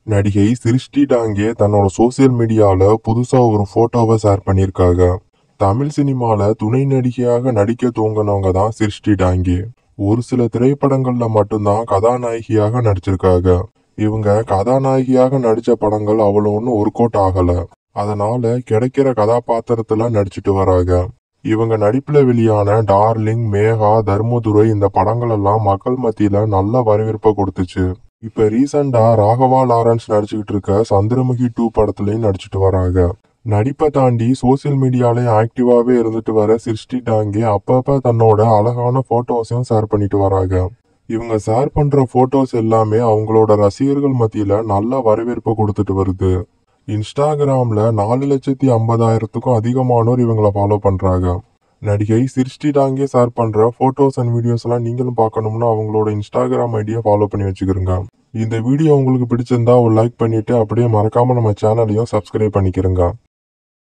நடிகை சிருஷ்டி டாங்கே தன்னோட சோசியல் மீடியால புதுசா ஒரு போட்டோவை ஷேர் பண்ணியிருக்காங்க தமிழ் சினிமால துணை நடிகையாக நடிக்க துவங்கினவங்க தான் சிருஷ்டி டாங்கே ஒரு சில திரைப்படங்கள்ல மட்டும்தான் கதாநாயகியாக நடிச்சிருக்காங்க இவங்க கதாநாயகியாக நடிச்ச படங்கள் அவ்வளோ ஒன்றும் ஒர்க் அவுட் ஆகல அதனால கிடைக்கிற கதாபாத்திரத்துல நடிச்சிட்டு வராங்க இவங்க நடிப்புல வெளியான டார்லிங் மேகா தர்மதுரை இந்த படங்கள் எல்லாம் மக்கள் மத்தியில நல்ல வரவேற்பை கொடுத்துச்சு இப்ப ரீசெண்டா ராகவா லாரன்ஸ் நடிச்சுக்கிட்டு இருக்க சந்திரமுகி டூ படத்துலயும் நடிச்சிட்டு வராங்க நடிப்பை தாண்டி சோசியல் மீடியாலயும் ஆக்டிவாவே இருந்துட்டு வர சிருஷ்டி டாங்கே அப்பப்ப தன்னோட அழகான போட்டோஸையும் ஷேர் பண்ணிட்டு வராங்க இவங்க ஷேர் பண்ற போட்டோஸ் எல்லாமே அவங்களோட ரசிகர்கள் மத்தியில நல்ல வரவேற்பை கொடுத்துட்டு வருது இன்ஸ்டாகிராம்ல நாலு லட்சத்தி ஐம்பதாயிரத்துக்கும் அதிகமானோர் இவங்கள ஃபாலோ பண்றாங்க நடிகை சிருஷ்டி டாங்கே ஷேர் பண்ற போட்டோஸ் அண்ட் வீடியோஸ் எல்லாம் நீங்களும் பார்க்கணும்னா அவங்களோட இன்ஸ்டாகிராம் ஐடியை ஃபாலோ பண்ணி வச்சுக்கிறோங்க இந்த வீடியோ உங்களுக்கு பிடிச்சிருந்தா ஒரு லைக் பண்ணிட்டு அப்படியே மறக்காம நம்ம சேனலையும் சப்ஸ்கிரைப் பண்ணிக்கிறங்க